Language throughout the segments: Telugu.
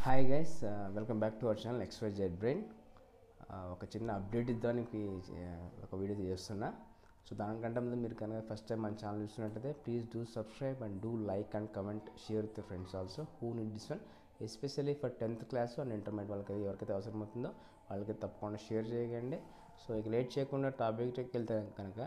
hi guys welcome back to our channel X Y Z brain ఒక చిన్న అప్డేట్ ఇద్దానికి uh, ఒక వీడియో చేస్తున్నా సో దానికంటే ముందు మీరు కనుక ఫస్ట్ టైం మన ఛానల్ చూస్తున్నట్టయితే please do subscribe and do like and comment share with friends also who need this one especially for tenth class and intermediate వాళ్ళకి ఎవరికైతే అవసరం అవుతుందో వాళ్ళకి తప్పకుండా షేర్ చేయకండి సో ఇక లేట్ చేయకుండా టాపిక్కి వెళ్తే కనుక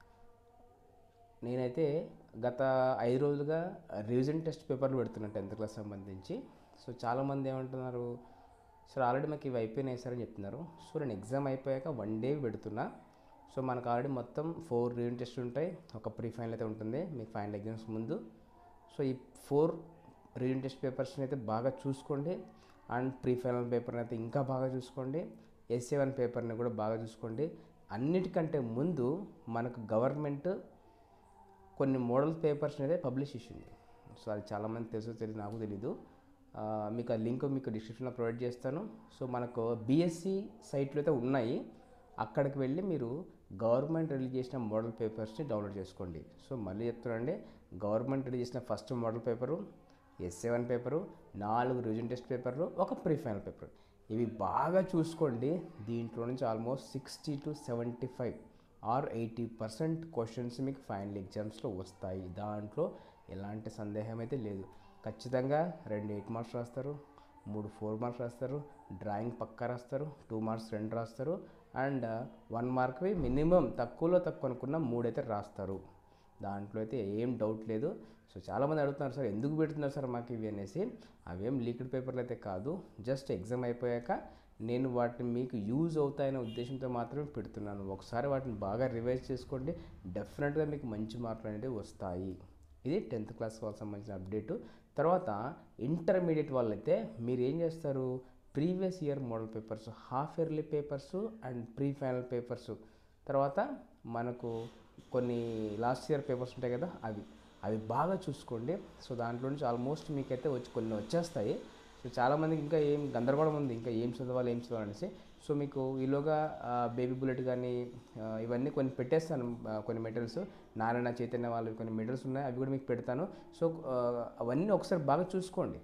నేనైతే గత ఐదు రోజులుగా రివిజన్ టెస్ట్ పేపర్లు పెడుతున్నాను టెన్త్ క్లాస్ సంబంధించి సో చాలామంది ఏమంటున్నారు సార్ ఆల్రెడీ మాకు ఇవి అయిపోయినాయి సార్ అని చెప్తున్నారు సో నేను ఎగ్జామ్ అయిపోయాక వన్ డే పెడుతున్నా సో మనకు ఆల్రెడీ మొత్తం ఫోర్ రివిజన్ టెస్ట్ ఉంటాయి ఒక ప్రీ ఫైనల్ అయితే ఉంటుంది మీకు ఫైనల్ ఎగ్జామ్స్ ముందు సో ఈ ఫోర్ రివిజన్ టెస్ట్ పేపర్స్ని అయితే బాగా చూసుకోండి అండ్ ప్రీ ఫైనల్ పేపర్ని అయితే ఇంకా బాగా చూసుకోండి ఎస్ఏ వన్ పేపర్ని కూడా బాగా చూసుకోండి అన్నిటికంటే ముందు మనకు గవర్నమెంట్ కొన్ని మోడల్ పేపర్స్ అయితే పబ్లిష్ చేసింది సో అది చాలామంది తెలుసు తెలియదు నాకు తెలీదు ఆ, మీకు ఆ లింక్ మీకు డిస్క్రిప్షన్లో ప్రొవైడ్ చేస్తాను సో మనకు బీఎస్సీ సైట్లు అయితే ఉన్నాయి అక్కడికి వెళ్ళి మీరు గవర్నమెంట్ రిలీజ్ చేసిన మోడల్ పేపర్స్ని డౌన్లోడ్ చేసుకోండి సో మళ్ళీ చెప్తున్నానండి గవర్నమెంట్ రిలీజ్ చేసిన first model paper S seven paper నాలుగు రివిజన్ టెస్ట్ పేపర్లు ఒక ప్రీ ఫైనల్ పేపర్ ఇవి బాగా చూసుకోండి దీంట్లో నుంచి almost sixty to seventy five or eighty percent questions మీకు ఫైనల్ ఎగ్జామ్స్లో వస్తాయి దాంట్లో ఎలాంటి సందేహం అయితే లేదు ఖచ్చితంగా రెండు ఎయిట్ మార్క్స్ రాస్తారు మూడు ఫోర్ మార్క్స్ రాస్తారు డ్రాయింగ్ పక్కా రాస్తారు టూ మార్క్స్ రెండు రాస్తారు అండ్ వన్ మార్క్వి మినిమం తక్కువలో తక్కువ అనుకున్న మూడైతే రాస్తారు దాంట్లో అయితే ఏం డౌట్ లేదు సో చాలామంది అడుగుతున్నారు సార్ ఎందుకు పెడుతున్నారు సార్ మాకు ఇవి అనేసి అవేం లీక్డ్ పేపర్లు అయితే కాదు జస్ట్ ఎగ్జామ్ అయిపోయాక నేను వాటిని మీకు యూజ్ అవుతాయనే ఉద్దేశంతో మాత్రమే పెడుతున్నాను ఒకసారి వాటిని బాగా రివైజ్ చేసుకోండి డెఫినెట్గా మీకు మంచి మార్కులు అనేవి వస్తాయి ఇది టెన్త్ క్లాస్ వాళ్ళకి సంబంధించిన అప్డేటు తర్వాత ఇంటర్మీడియట్ వాళ్ళైతే మీరు ఏం చేస్తారు previous year model papers half yearly papers and pre final papers తర్వాత మనకు కొన్ని లాస్ట్ ఇయర్ పేపర్స్ ఉంటాయి కదా అవి అవి బాగా చూసుకోండి సో దాంట్లో నుంచి ఆల్మోస్ట్ మీకైతే వచ్చి కొన్ని వచ్చేస్తాయి సో చాలామందికి ఇంకా ఏం గందరగోళం ఉంది ఇంకా ఏం చదవాలి ఏం చదవాలి అనేసి సో మీకు ఈలోగా బేబీ బుల్లెట్ కానీ ఆ, ఇవన్నీ కొన్ని పెట్టేస్తాను ఆ, కొన్ని మెటీరియల్స్ నారాయణ చైతన్య వాళ్ళు కొన్ని మెటీరియల్స్ ఉన్నాయి అవి కూడా మీకు పెడతాను సో ఆ, అవన్నీ ఒకసారి బాగా చూసుకోండి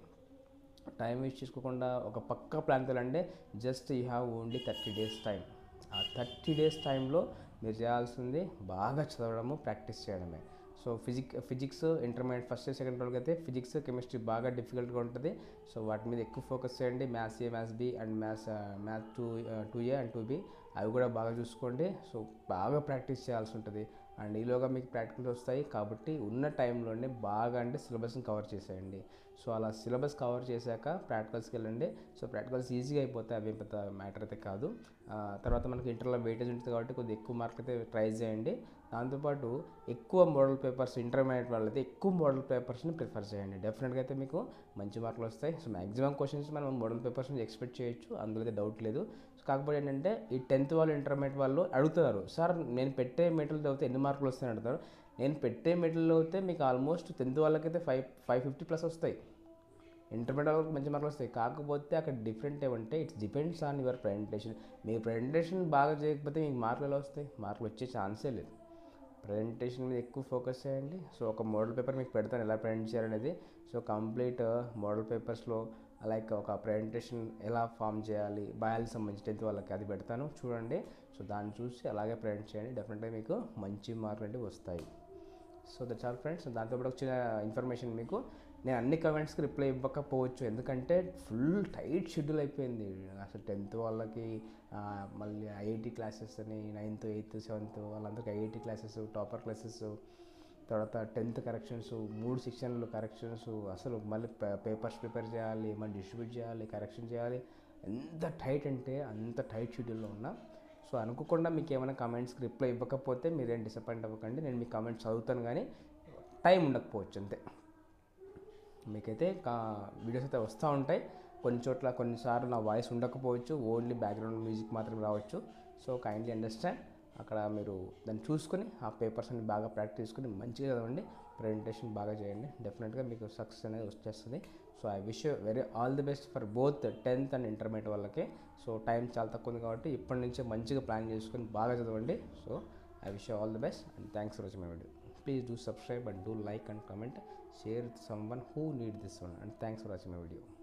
టైం వేస్ట్ చేసుకోకుండా ఒక పక్క ప్లాన్తో అంటే just you have only thirty days time ఆ థర్టీ డేస్ టైంలో మీరు చేయాల్సింది బాగా చదవడము ప్రాక్టీస్ చేయడమే so physic physics intermediate first second వాళ్ళకి అయితే ఫిజిక్స్ కెమిస్ట్రీ బాగా డిఫికల్ట్గా ఉంటుంది సో వాటి మీద ఎక్కువ ఫోకస్ చేయండి maths A maths B and maths maths two two A and two B అవి కూడా బాగా చూసుకోండి సో బాగా ప్రాక్టీస్ చేయాల్సి ఉంటుంది అండ్ ఈలోగా మీకు ప్రాక్టికల్స్ వస్తాయి కాబట్టి ఉన్న టైంలోనే బాగా అంటే సిలబస్ని కవర్ చేసేయండి సో అలా సిలబస్ కవర్ చేశాక ప్రాక్టికల్స్కి వెళ్ళండి సో ప్రాక్టికల్స్ ఈజీగా అయిపోతాయి అవి పెద్ద మ్యాటర్ అయితే కాదు ఆ, తర్వాత మనకి ఇంటర్లో వెయిటేజ్ ఉంటుంది కాబట్టి కొద్దిగా ఎక్కువ మార్కులు అయితే ట్రై చేయండి దాంతోపాటు ఎక్కువ మోడల్ పేపర్స్ ఇంటర్మీడియట్ వాళ్ళైతే ఎక్కువ మోడల్ పేపర్స్ని ప్రిఫర్ చేయండి డెఫినెట్గా అయితే మీకు మంచి మార్కులు వస్తాయి సో మ్యాక్సిమం క్వశ్చన్స్ మనం మోడల్ పేపర్స్ నుంచి ఎక్స్పెక్ట్ చేయొచ్చు అందులో అయితే డౌట్ లేదు సో కాకపోతే ఏంటంటే ఈ టెన్త్ వాళ్ళు ఇంటర్మీడియట్ వాళ్ళు అడుగుతున్నారు సార్ నేను పెట్టే మెటీరియల్ చదివితే ఎన్ని మార్కులు వస్తాయని అడుగుతారు నేను పెట్టే మెటీరియల్ అయితే మీకు ఆల్మోస్ట్ టెన్త్ వాళ్ళకైతే ఫైవ్ ఫైవ్ ఫిఫ్టీ ప్లస్ వస్తాయి ఇంటర్మీడియట్ వాళ్ళకి మంచి మార్కులు వస్తాయి కాకపోతే అక్కడ డిఫరెంట్ ఏమంటే it's depends on your presentation మీ ప్రజెంటేషన్ బాగా చేయకపోతే మీకు మార్కులు ఎలా వస్తాయి మార్కులు వచ్చే ఛాన్సే లేదు ప్రజెంటేషన్ మీద ఎక్కువ ఫోకస్ చేయండి సో ఒక మోడల్ పేపర్ మీకు పెడతాను ఎలా ప్రజెంట్ చేయాలనేది సో కంప్లీట్ మోడల్ పేపర్స్లో లైక్ ఒక ప్రజెంటేషన్ ఎలా ఫామ్ చేయాలి బయాలజీ సంబంధించి టెన్త్ వాళ్ళకి అది పెడతాను చూడండి సో దాన్ని చూసి అలాగే ప్రజెంట్ చేయండి డెఫినెట్గా మీకు మంచి మార్కులు అనేవి వస్తాయి సో దట్స్ ఆల్ ఫ్రెండ్స్ దాంతోపాటు వచ్చిన ఇన్ఫర్మేషన్ మీకు నేను అన్ని కమెంట్స్కి రిప్లై ఇవ్వకపోవచ్చు ఎందుకంటే ఫుల్ టైట్ షెడ్యూల్ అయిపోయింది అసలు టెన్త్ వాళ్ళకి ఆ, మళ్ళీ ఐఐటి క్లాసెస్ అని నైన్త్ ఎయిత్ సెవెంత్ వాళ్ళందరికీ ఐఐటి క్లాసెస్ టాపర్ క్లాసెస్ తర్వాత టెన్త్ కరెక్షన్స్ మూడు సెక్షన్లు కరెక్షన్స్ అసలు మళ్ళీ పేపర్స్ ప్రిపేర్ చేయాలి మళ్ళీ డిస్ట్రిబ్యూట్ చేయాలి కరెక్షన్ చేయాలి ఎంత టైట్ అంటే అంత టైట్ షెడ్యూల్లో ఉన్నా సో అనుకోకుండా మీకు ఏమైనా కామెంట్స్కి రిప్లై ఇవ్వకపోతే మీరేం డిసప్పాయింట్ అవ్వకండి నేను మీ కామెంట్స్ చదువుతాను కానీ టైం ఉండకపోవచ్చు అంతే మీకైతే కా వీడియోస్ అయితే వస్తూ ఉంటాయి కొన్ని చోట్ల కొన్నిసార్లు నా వాయిస్ ఉండకపోవచ్చు ఓన్లీ బ్యాక్గ్రౌండ్ మ్యూజిక్ మాత్రమే రావచ్చు సో కైండ్లీ అండర్స్టాండ్ అక్కడ మీరు దాన్ని చూసుకొని ఆ పేపర్స్ అన్ని బాగా ప్రాక్టీస్ చేసుకుని మంచిగా చదవండి ప్రజెంటేషన్ బాగా చేయండి డెఫినెట్గా మీకు సక్సెస్ అనేది వచ్చేస్తుంది so I wish very all the best for both tenth and intermediate వాళ్ళకి సో టైం చాలా తక్కువ ఉంది కాబట్టి ఇప్పటి నుంచే మంచిగా ప్లాన్ చేసుకొని బాగా చదవండి so I wish all the best and thanks for watching my video please do subscribe and do like and comment share with someone who need this one and thanks for watching my video